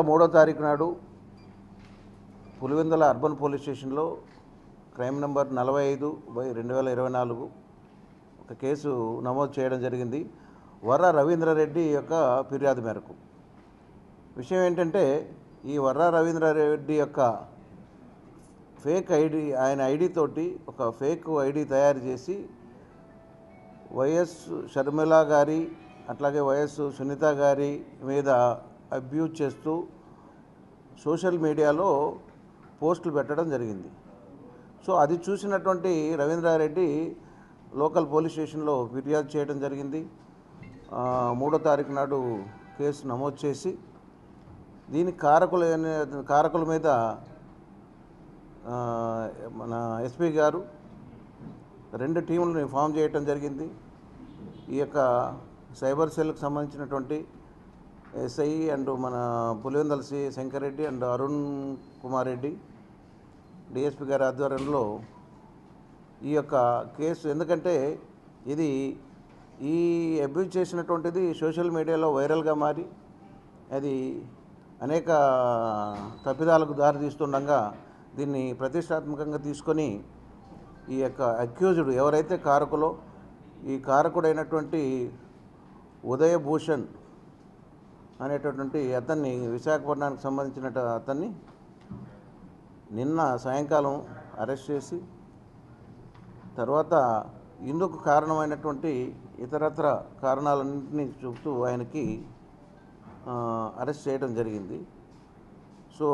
మూడో తారీఖు నాడు పులివెందుల అర్బన్ పోలీస్ స్టేషన్లో క్రైమ్ నెంబర్ నలభై ఐదు బై రెండు వేల ఇరవై నాలుగు ఒక కేసు నమోదు చేయడం జరిగింది వర్ర రవీంద్రారెడ్డి యొక్క ఫిర్యాదు మేరకు విషయం ఏంటంటే ఈ వర్ర రవీంద్రారెడ్డి యొక్క ఫేక్ ఐడి ఆయన ఐడి తోటి ఒక ఫేక్ ఐడి తయారు చేసి వైఎస్ షర్మిల గారి అట్లాగే వైఎస్ సునీత గారి మీద అబ్యూజ్ చేస్తూ సోషల్ మీడియాలో పోస్టులు పెట్టడం జరిగింది సో అది చూసినటువంటి రవీంద్రారెడ్డి లోకల్ పోలీస్ స్టేషన్లో ఫిర్యాదు చేయడం జరిగింది ఆ, మూడో తారీఖు నాడు కేసు నమోదు చేసి దీనికి కారకులు అనే- కారకుల మీద ఆ, మన ఎస్పీ గారు రెండు టీములను ఫామ్ చేయటం జరిగింది ఈ యొక్క సైబర్ సెల్కి సంబంధించినటువంటి ఎస్ఐ అండ్ మన Pulivendula C Shankar Reddy and Arun Kumar Reddy DSP గారి ఆధ్వర్యంలో ఈ యొక్క కేసు ఎందుకంటే ఇది ఈ అబ్యూజ్ చేసినటువంటిది సోషల్ మీడియాలో వైరల్గా మారి అది అనేక తప్పిదాలకు దారితీస్తుండగా దీన్ని ప్రతిష్టాత్మకంగా తీసుకొని ఈ యొక్క అక్యూజ్డ్ ఎవరైతే కారకులో ఈ కారకుడైనటువంటి ఉదయ భూషణ్ అనేటటువంటి అతన్ని విశాఖపట్నానికి సంబంధించిన అతన్ని నిన్న సాయంకాలం అరెస్ట్ చేసి తర్వాత ఇందుకు కారణమైనటువంటి ఇతరత్ర కారణాలన్నింటినీ చూపుతూ ఆయనకి ఆ, అరెస్ట్ చేయడం జరిగింది సో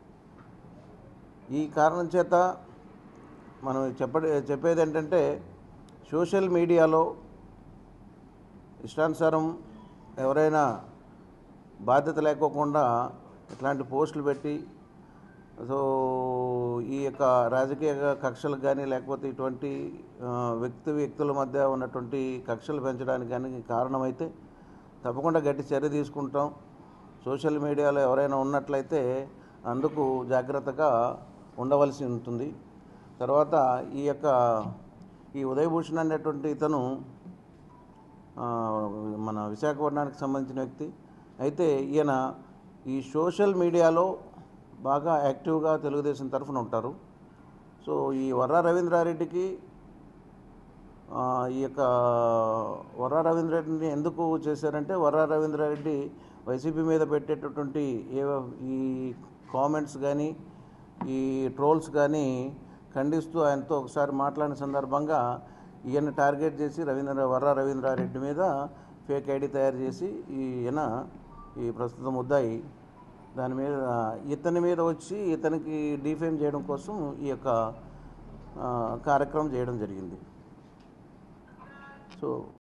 ఈ కారణం చేత మనం చెప్పడే చెప్పేది ఏంటంటే సోషల్ మీడియాలో ఇష్టానుసారం ఎవరైనా బాధ్యత లేకోకుండా ఇట్లాంటి పోస్టులు పెట్టి సో ఈ యొక్క రాజకీయ కక్షలకు కానీ లేకపోతే ఇటువంటి ఆ, వ్యక్తి వ్యక్తుల మధ్య ఉన్నటువంటి కక్షలు పెంచడానికి కానీ కారణమైతే తప్పకుండా గట్టి చర్య తీసుకుంటాం సోషల్ మీడియాలో ఎవరైనా ఉన్నట్లయితే అందుకు జాగ్రత్తగా ఉండవలసి ఉంటుంది తర్వాత ఈ యొక్క ఈ ఉదయభూషణ్ అనేటువంటి ఇతను ఆ, మన విశాఖపట్నానికి సంబంధించిన వ్యక్తి అయితే ఈయన ఈ సోషల్ మీడియాలో బాగా యాక్టివ్గా తెలుగుదేశం తరఫున ఉంటారు సో ఈ వర్రా రవీంద్రారెడ్డికి ఆ, ఈ యొక్క వర్రా రవీంద్రారెడ్డిని ఎందుకు చేశారంటే వర్రా రవీంద్రారెడ్డి వైసీపీ మీద పెట్టేటటువంటి ఏ ఈ కామెంట్స్ కానీ ఈ ట్రోల్స్ కానీ ఖండిస్తూ ఆయనతో ఒకసారి మాట్లాడిన సందర్భంగా ఈయన టార్గెట్ చేసి రవీంద్ర వర్రా రవీంద్రారెడ్డి మీద ఫేక్ ఐడి తయారు చేసి ఈయన ఈ ప్రస్తుతం ముద్దాయి దాని మీద ఇతని మీద వచ్చి ఇతనికి డిఫేమ్ చేయడం కోసం ఈ యొక్క ఆ, కార్యక్రమం చేయడం జరిగింది సో